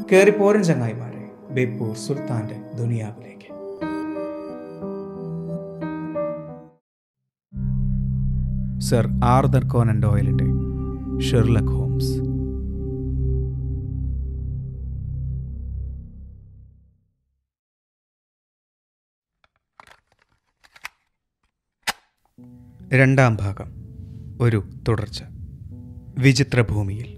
കയറിപ്പോരൻ ചങ്ങായിമാരെ ബേപ്പൂർ സുൽത്താന്റെ ദുനിയാവിലേക്ക് സർ ആർദർ കോനൻ ഡോയലിന്റെ ഷെർലക് ഹോംസ് രണ്ടാം ഭാഗം ഒരു തുടർച്ച വിചിത്രഭൂമിയിൽ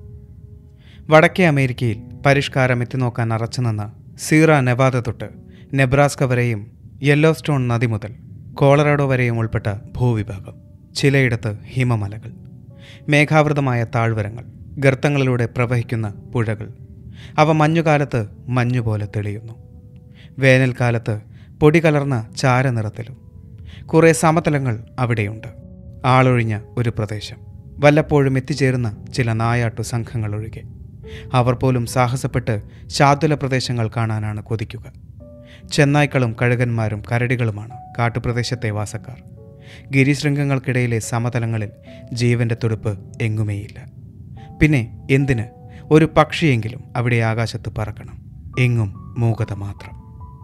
വടക്കേ അമേരിക്കയിൽ പരിഷ്കാരം എത്തിനോക്കാൻ അറച്ചുനിന്ന സീറ നെവാദ തൊട്ട് നെബ്രാസ്ക വരെയും യെല്ലോസ്റ്റോൺ നദി മുതൽ കോളറാഡോ വരെയും ഉൾപ്പെട്ട ഭൂവിഭാഗം ചിലയിടത്ത് ഹിമമലകൾ മേഘാവൃതമായ താഴ്വരങ്ങൾ ഗർത്തങ്ങളിലൂടെ പ്രവഹിക്കുന്ന പുഴകൾ അവ മഞ്ഞുകാലത്ത് മഞ്ഞുപോലെ തെളിയുന്നു വേനൽക്കാലത്ത് പൊടി കലർന്ന ചാരനിറത്തിലും കുറേ സമതലങ്ങൾ അവിടെയുണ്ട് ആളൊഴിഞ്ഞ ഒരു പ്രദേശം വല്ലപ്പോഴും എത്തിച്ചേരുന്ന ചില നായാട്ടു സംഘങ്ങൾ ഒഴികെ അവർ പോലും സാഹസപ്പെട്ട് ശാതുല പ്രദേശങ്ങൾ കാണാനാണ് കൊതിക്കുക ചെന്നായ്ക്കളും കഴുകന്മാരും കരടികളുമാണ് കാട്ടുപ്രദേശത്തെ വാസക്കാർ ഗിരിശൃംഗങ്ങൾക്കിടയിലെ സമതലങ്ങളിൽ ജീവന്റെ തുടുപ്പ് എങ്ങുമേയില്ല പിന്നെ എന്തിന് ഒരു പക്ഷിയെങ്കിലും അവിടെ ആകാശത്ത് പറക്കണം എങ്ങും മൂകത മാത്രം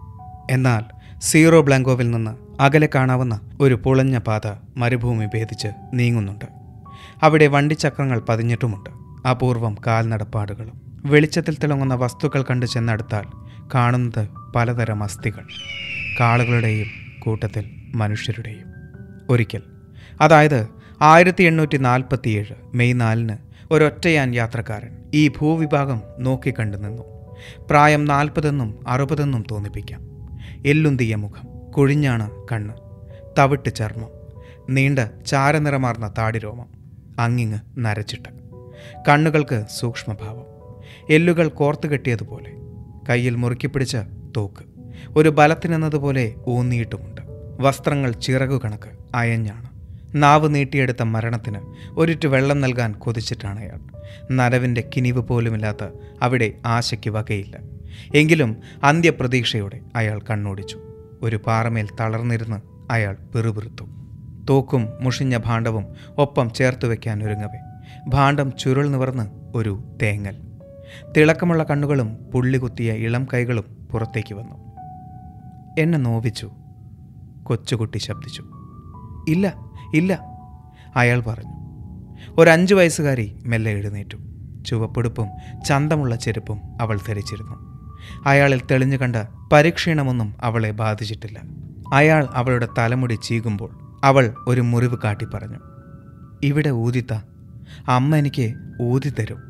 എന്നാൽ സീറോ ബ്ലാങ്കോവിൽ നിന്ന് അകലെ കാണാവുന്ന ഒരു പുളഞ്ഞ പാത മരുഭൂമി ഭേദിച്ച് നീങ്ങുന്നുണ്ട് അവിടെ വണ്ടിച്ചക്രങ്ങൾ പതിഞ്ഞിട്ടുമുണ്ട് അപൂർവം കാൽനടപ്പാടുകളും വെളിച്ചത്തിൽ തിളങ്ങുന്ന വസ്തുക്കൾ കണ്ടു ചെന്നടുത്താൽ കാണുന്നത് പലതരം അസ്ഥികൾ കാളുകളുടെയും കൂട്ടത്തിൽ മനുഷ്യരുടെയും ഒരിക്കൽ അതായത് ആയിരത്തി എണ്ണൂറ്റി നാൽപ്പത്തിയേഴ് മെയ് നാലിന് ഒരൊറ്റയാൻ യാത്രക്കാരൻ ഈ ഭൂവിഭാഗം നോക്കിക്കണ്ടു നിന്നു പ്രായം നാൽപ്പതെന്നും അറുപതെന്നും തോന്നിപ്പിക്കാം എല്ലുന്തിയ മുഖം കുഴിഞ്ഞാണ് കണ്ണ് തവിട്ട് ചർമ്മം നീണ്ട ചാരനിറമാർന്ന താടിരോമം അങ്ങിങ്ങ് നരച്ചിട്ട് കണ്ണുകൾക്ക് സൂക്ഷ്മഭാവം എല്ലുകൾ കോർത്തുകെട്ടിയതുപോലെ കയ്യിൽ മുറുക്കിപ്പിടിച്ച തോക്ക് ഒരു ബലത്തിനെന്നതുപോലെ ഊന്നിയിട്ടുമുണ്ട് വസ്ത്രങ്ങൾ ചിറകു കണക്ക് അയഞ്ഞാണ് നാവ് നീട്ടിയെടുത്ത മരണത്തിന് ഒരിറ്റു വെള്ളം നൽകാൻ കൊതിച്ചിട്ടാണ് അയാൾ നരവിൻ്റെ കിനിവ് പോലുമില്ലാത്ത അവിടെ ആശയ്ക്ക് വകയില്ല എങ്കിലും അന്ത്യപ്രതീക്ഷയോടെ അയാൾ കണ്ണോടിച്ചു ഒരു പാറമേൽ തളർന്നിരുന്ന് അയാൾ പിറുപിറുത്തു തോക്കും മുഷിഞ്ഞ ഭാണ്ഡവും ഒപ്പം ചേർത്ത് വയ്ക്കാൻ ഒരുങ്ങവേ ഭാണ്ഡം ചുരുൾ നിവർന്ന് ഒരു തേങ്ങൽ തിളക്കമുള്ള കണ്ണുകളും പുള്ളികുത്തിയ ഇളം കൈകളും പുറത്തേക്ക് വന്നു എന്നെ നോവിച്ചു കൊച്ചുകുട്ടി ശബ്ദിച്ചു ഇല്ല ഇല്ല അയാൾ പറഞ്ഞു ഒരഞ്ചു വയസ്സുകാരി മെല്ലെ എഴുന്നേറ്റു ചുവപ്പെടുപ്പും ചന്തമുള്ള ചെരുപ്പും അവൾ ധരിച്ചിരുന്നു അയാളിൽ തെളിഞ്ഞു കണ്ട പരിക്ഷീണമൊന്നും അവളെ ബാധിച്ചിട്ടില്ല അയാൾ അവളുടെ തലമുടി ചീകുമ്പോൾ അവൾ ഒരു മുറിവ് കാട്ടി പറഞ്ഞു ഇവിടെ ഊതിത്ത അമ്മ എനിക്ക് ഊതി തരും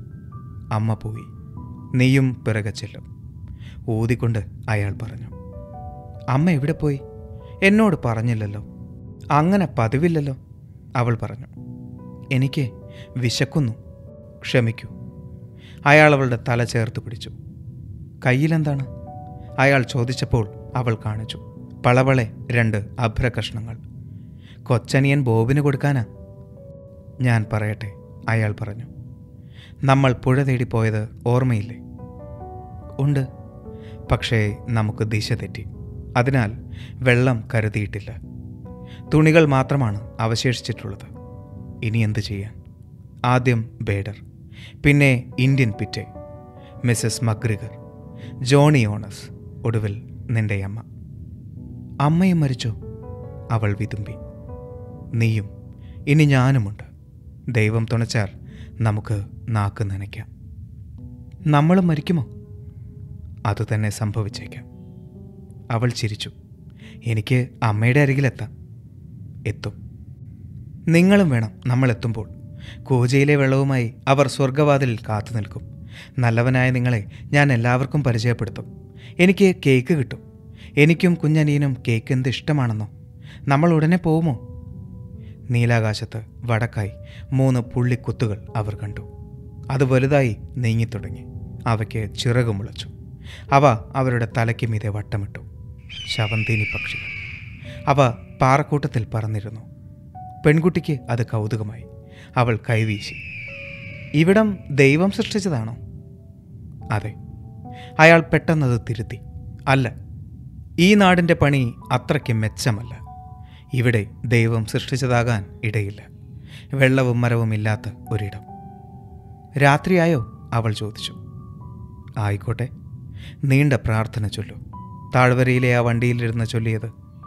അമ്മ പോയി നീയും പിറകെ ചെല്ലും ഊതിക്കൊണ്ട് അയാൾ പറഞ്ഞു അമ്മ എവിടെ പോയി എന്നോട് പറഞ്ഞില്ലല്ലോ അങ്ങനെ പതിവില്ലല്ലോ അവൾ പറഞ്ഞു എനിക്ക് വിശക്കുന്നു ക്ഷമിക്കൂ അയാൾ അവളുടെ തല ചേർത്ത് പിടിച്ചു കയ്യിലെന്താണ് അയാൾ ചോദിച്ചപ്പോൾ അവൾ കാണിച്ചു പളവളെ രണ്ട് അഭ്രകഷ്ണങ്ങൾ കൊച്ചനിയൻ ബോബിന് കൊടുക്കാനാ ഞാൻ പറയട്ടെ അയാൾ പറഞ്ഞു നമ്മൾ പുഴ തേടിപ്പോയത് ഓർമ്മയില്ലേ ഉണ്ട് പക്ഷേ നമുക്ക് ദിശ തെറ്റി അതിനാൽ വെള്ളം കരുതിയിട്ടില്ല തുണികൾ മാത്രമാണ് അവശേഷിച്ചിട്ടുള്ളത് ഇനി എന്ത് ചെയ്യാൻ ആദ്യം ബേഡർ പിന്നെ ഇന്ത്യൻ പിറ്റെ മിസ്സസ് മഗ്രിഗർ ജോണി ഓണസ് ഒടുവിൽ നിന്റെ അമ്മ അമ്മയും മരിച്ചോ അവൾ വിതുമ്പി നീയും ഇനി ഞാനുമുണ്ട് ദൈവം തുണച്ചാൽ നമുക്ക് നാക്ക് നനയ്ക്കാം നമ്മളും മരിക്കുമോ അതുതന്നെ സംഭവിച്ചേക്കാം അവൾ ചിരിച്ചു എനിക്ക് അമ്മയുടെ അരികിലെത്താം എത്തും നിങ്ങളും വേണം നമ്മൾ എത്തുമ്പോൾ കൂജയിലെ വെള്ളവുമായി അവർ സ്വർഗവാതിലിൽ കാത്തു നിൽക്കും നല്ലവനായ നിങ്ങളെ ഞാൻ എല്ലാവർക്കും പരിചയപ്പെടുത്തും എനിക്ക് കേക്ക് കിട്ടും എനിക്കും കുഞ്ഞനീനും കേക്ക് എന്ത് ഇഷ്ടമാണെന്നോ നമ്മൾ ഉടനെ പോകുമോ നീലാകാശത്ത് വടക്കായി മൂന്ന് പുള്ളിക്കുത്തുകൾ അവർ കണ്ടു അത് വലുതായി നീങ്ങിത്തുടങ്ങി അവയ്ക്ക് ചിറകു മുളച്ചു അവ അവരുടെ തലയ്ക്ക് മീതെ വട്ടമിട്ടു ശവന്തീനി പക്ഷികൾ അവ പാറക്കൂട്ടത്തിൽ പറന്നിരുന്നു പെൺകുട്ടിക്ക് അത് കൗതുകമായി അവൾ കൈവീശി ഇവിടം ദൈവം സൃഷ്ടിച്ചതാണോ അതെ അയാൾ പെട്ടെന്നത് തിരുത്തി അല്ല ഈ നാടിൻ്റെ പണി അത്രയ്ക്ക് മെച്ചമല്ല ഇവിടെ ദൈവം സൃഷ്ടിച്ചതാകാൻ ഇടയില്ല വെള്ളവും മരവും ഇല്ലാത്ത ഒരിടം രാത്രിയായോ അവൾ ചോദിച്ചു ആയിക്കോട്ടെ നീണ്ട പ്രാർത്ഥന ചൊല്ലു താഴ്വരയിലെ ആ വണ്ടിയിലിരുന്ന് ചൊല്ലിയത്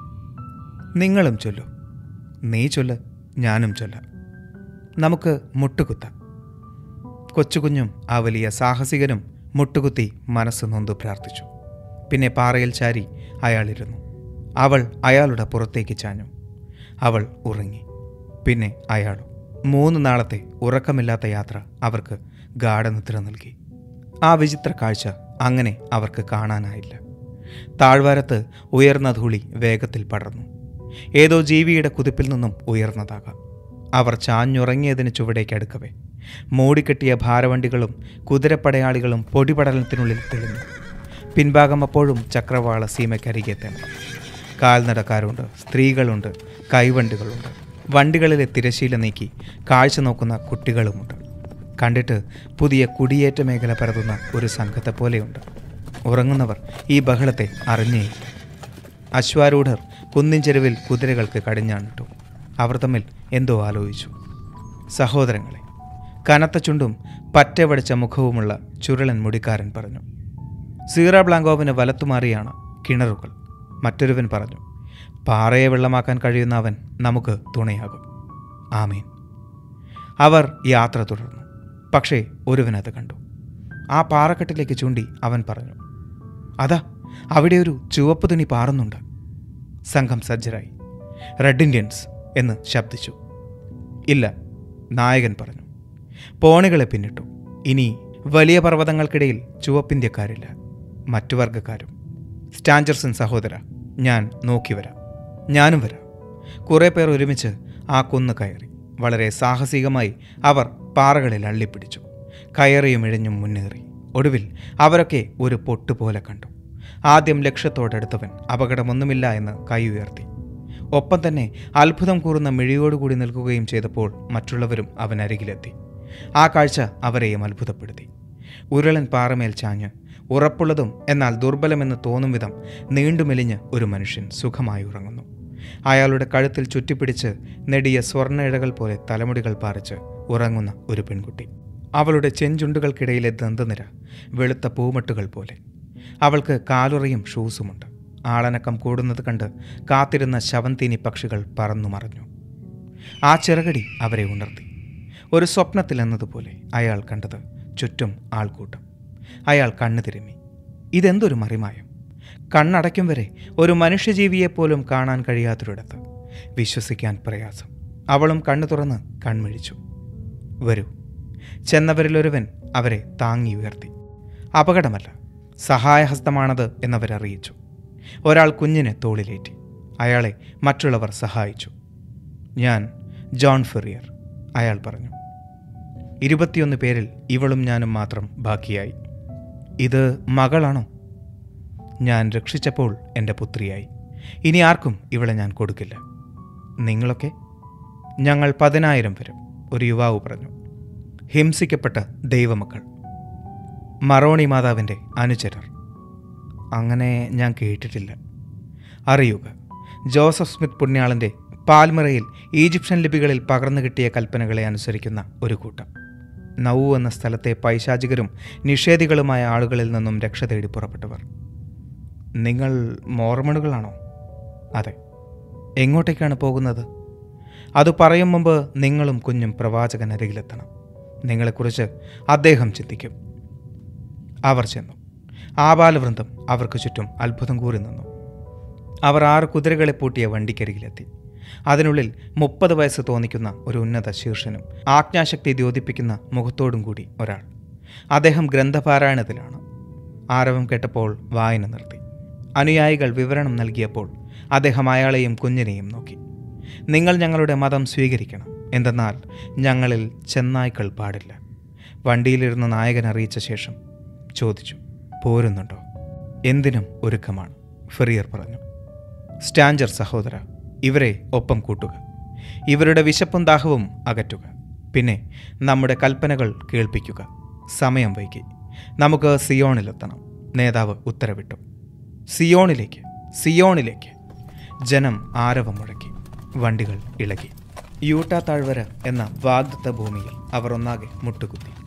നിങ്ങളും ചൊല്ലു നീ ചൊല്ല് ഞാനും ചൊല്ലാം നമുക്ക് മുട്ടുകുത്താം കൊച്ചുകുഞ്ഞും ആ വലിയ സാഹസികനും മുട്ടുകുത്തി മനസ്സ് നൊന്തു പ്രാർത്ഥിച്ചു പിന്നെ പാറയിൽ ചാരി അയാളിരുന്നു അവൾ അയാളുടെ പുറത്തേക്ക് ചാഞ്ഞു അവൾ ഉറങ്ങി പിന്നെ അയാളും മൂന്ന് നാളത്തെ ഉറക്കമില്ലാത്ത യാത്ര അവർക്ക് ഗാഠനിദ്ര നൽകി ആ വിചിത്ര കാഴ്ച അങ്ങനെ അവർക്ക് കാണാനായില്ല താഴ്വാരത്ത് ഉയർന്ന ധൂളി വേഗത്തിൽ പടർന്നു ഏതോ ജീവിയുടെ കുതിപ്പിൽ നിന്നും ഉയർന്നതാകാം അവർ ചാഞ്ഞുറങ്ങിയതിന് ചുവടേക്ക് അടുക്കവേ മൂടിക്കെട്ടിയ ഭാരവണ്ടികളും കുതിരപ്പടയാളികളും പൊടിപടലത്തിനുള്ളിൽ തെളിഞ്ഞു പിൻഭാഗം അപ്പോഴും ചക്രവാള സീമയ്ക്കരികെ തന്നെ കാൽനടക്കാരുണ്ട് സ്ത്രീകളുണ്ട് കൈവണ്ടികളുണ്ട് വണ്ടികളിലെ തിരശീല നീക്കി കാഴ്ച നോക്കുന്ന കുട്ടികളുമുണ്ട് കണ്ടിട്ട് പുതിയ കുടിയേറ്റ മേഖല പരതുന്ന ഒരു സംഘത്തെ പോലെയുണ്ട് ഉറങ്ങുന്നവർ ഈ ബഹളത്തെ അറിഞ്ഞേയില്ല അശ്വാരൂഢർ കുന്നിൻ ചെരുവിൽ കുതിരകൾക്ക് കടിഞ്ഞാണിട്ടു അവർ തമ്മിൽ എന്തോ ആലോചിച്ചു സഹോദരങ്ങളെ കനത്ത ചുണ്ടും പറ്റവടിച്ച മുഖവുമുള്ള ചുരുളൻ മുടിക്കാരൻ പറഞ്ഞു സീറ ബ്ലാങ്കോവിന് വലത്തുമാറിയാണ് കിണറുകൾ മറ്റൊരുവൻ പറഞ്ഞു പാറയെ വെള്ളമാക്കാൻ കഴിയുന്ന അവൻ നമുക്ക് തുണയാകും ആമീൻ അവർ യാത്ര തുടർന്നു പക്ഷേ ഒരുവനത് കണ്ടു ആ പാറക്കെട്ടിലേക്ക് ചൂണ്ടി അവൻ പറഞ്ഞു അതാ അവിടെ ഒരു ചുവപ്പ് തുണി പാറുന്നുണ്ട് സംഘം സജ്ജരായി റെഡ് ഇന്ത്യൻസ് എന്ന് ശബ്ദിച്ചു ഇല്ല നായകൻ പറഞ്ഞു പോണികളെ പിന്നിട്ടു ഇനി വലിയ പർവ്വതങ്ങൾക്കിടയിൽ ചുവപ്പിന്ത്യക്കാരില്ല മറ്റു വർഗക്കാരും സ്റ്റാഞ്ചർസൺ സഹോദര ഞാൻ നോക്കി വരാം ഞാനും വരാം കുറേ പേർ ഒരുമിച്ച് ആ കുന്ന് കയറി വളരെ സാഹസികമായി അവർ പാറകളിൽ അള്ളിപ്പിടിച്ചു കയറിയും ഇഴഞ്ഞും മുന്നേറി ഒടുവിൽ അവരൊക്കെ ഒരു പൊട്ടുപോലെ കണ്ടു ആദ്യം ലക്ഷ്യത്തോടടുത്തവൻ അപകടമൊന്നുമില്ല എന്ന് കൈ ഉയർത്തി ഒപ്പം തന്നെ അത്ഭുതം കൂറുന്ന മിഴിയോടുകൂടി നിൽക്കുകയും ചെയ്തപ്പോൾ മറ്റുള്ളവരും അവനരികിലെത്തി ആ കാഴ്ച അവരെയും അത്ഭുതപ്പെടുത്തി ഉരുളൻ പാറമേൽ ചാഞ്ഞ് ഉറപ്പുള്ളതും എന്നാൽ ദുർബലമെന്ന് തോന്നും വിധം നീണ്ടുമെലിഞ്ഞ് ഒരു മനുഷ്യൻ സുഖമായി ഉറങ്ങുന്നു അയാളുടെ കഴുത്തിൽ ചുറ്റിപ്പിടിച്ച് നെടിയ സ്വർണ്ണ ഇഴകൾ പോലെ തലമുടികൾ പാറിച്ച് ഉറങ്ങുന്ന ഒരു പെൺകുട്ടി അവളുടെ ചെഞ്ചുണ്ടുകൾക്കിടയിലെ ദന്തനിര വെളുത്ത പൂമട്ടുകൾ പോലെ അവൾക്ക് കാലുറയും ഷൂസുമുണ്ട് ആളനക്കം കൂടുന്നത് കണ്ട് കാത്തിരുന്ന ശവന്തീനി പക്ഷികൾ പറന്നു മറഞ്ഞു ആ ചിറകടി അവരെ ഉണർത്തി ഒരു സ്വപ്നത്തിൽ എന്നതുപോലെ അയാൾ കണ്ടത് ചുറ്റും ആൾക്കൂട്ടം അയാൾ കണ്ണു തിരുമ്മി ഇതെന്തൊരു മറിമായം കണ്ണടയ്ക്കും വരെ ഒരു മനുഷ്യജീവിയെപ്പോലും കാണാൻ കഴിയാത്തൊരിടത്ത് വിശ്വസിക്കാൻ പ്രയാസം അവളും കണ്ണു തുറന്ന് കൺമിഴിച്ചു വരൂ ചെന്നവരിലൊരുവൻ അവരെ താങ്ങി ഉയർത്തി അപകടമല്ല സഹായഹസ്തമാണത് എന്നവരറിയിച്ചു ഒരാൾ കുഞ്ഞിനെ തോളിലേറ്റി അയാളെ മറ്റുള്ളവർ സഹായിച്ചു ഞാൻ ജോൺ ഫെറിയർ അയാൾ പറഞ്ഞു ഇരുപത്തിയൊന്ന് പേരിൽ ഇവളും ഞാനും മാത്രം ബാക്കിയായി ഇത് മകളാണോ ഞാൻ രക്ഷിച്ചപ്പോൾ എൻ്റെ പുത്രിയായി ഇനി ആർക്കും ഇവളെ ഞാൻ കൊടുക്കില്ല നിങ്ങളൊക്കെ ഞങ്ങൾ പതിനായിരം വരും ഒരു യുവാവ് പറഞ്ഞു ഹിംസിക്കപ്പെട്ട ദൈവമക്കൾ മറോണി മാതാവിൻ്റെ അനുചരർ അങ്ങനെ ഞാൻ കേട്ടിട്ടില്ല അറിയുക ജോസഫ് സ്മിത്ത് പുണ്യാളൻ്റെ പാൽമിറയിൽ ഈജിപ്ഷ്യൻ ലിപികളിൽ പകർന്നു കിട്ടിയ കൽപ്പനകളെ അനുസരിക്കുന്ന ഒരു കൂട്ടം നൗ എന്ന സ്ഥലത്തെ പൈശാചികരും നിഷേധികളുമായ ആളുകളിൽ നിന്നും രക്ഷ തേടി പുറപ്പെട്ടവർ നിങ്ങൾ മോർമണുകളാണോ അതെ എങ്ങോട്ടേക്കാണ് പോകുന്നത് അത് പറയും മുമ്പ് നിങ്ങളും കുഞ്ഞും പ്രവാചകൻ അരികിലെത്തണം നിങ്ങളെക്കുറിച്ച് അദ്ദേഹം ചിന്തിക്കും അവർ ചെന്നു ആബാലവൃന്ദം അവർക്ക് ചുറ്റും അത്ഭുതം കൂറി നിന്നു അവർ ആറ് കുതിരകളെ പൂട്ടിയ വണ്ടിക്കരികിലെത്തി അതിനുള്ളിൽ മുപ്പത് വയസ്സ് തോന്നിക്കുന്ന ഒരു ഉന്നത ശീർഷനും ആജ്ഞാശക്തി ദ്യോതിപ്പിക്കുന്ന മുഖത്തോടും കൂടി ഒരാൾ അദ്ദേഹം ഗ്രന്ഥപാരായണത്തിലാണ് ആരവം കേട്ടപ്പോൾ വായന നിർത്തി അനുയായികൾ വിവരണം നൽകിയപ്പോൾ അദ്ദേഹം അയാളെയും കുഞ്ഞിനെയും നോക്കി നിങ്ങൾ ഞങ്ങളുടെ മതം സ്വീകരിക്കണം എന്തെന്നാൽ ഞങ്ങളിൽ ചെന്നായ്ക്കൾ പാടില്ല വണ്ടിയിലിരുന്ന നായകൻ അറിയിച്ച ശേഷം ചോദിച്ചു പോരുന്നുണ്ടോ എന്തിനും ഒരുക്കമാണ് ഫെറിയർ പറഞ്ഞു സ്റ്റാഞ്ചർ സഹോദര ഇവരെ ഒപ്പം കൂട്ടുക ഇവരുടെ വിശപ്പും ദാഹവും അകറ്റുക പിന്നെ നമ്മുടെ കൽപ്പനകൾ കേൾപ്പിക്കുക സമയം വൈകി നമുക്ക് സിയോണിലെത്തണം നേതാവ് ഉത്തരവിട്ടു സിയോണിലേക്ക് സിയോണിലേക്ക് ജനം ആരവം മുഴക്കി വണ്ടികൾ ഇളകി യൂട്ട താഴ്വര എന്ന വാഗ്ദത്ത ഭൂമിയിൽ അവർ ഒന്നാകെ മുട്ടുകുത്തി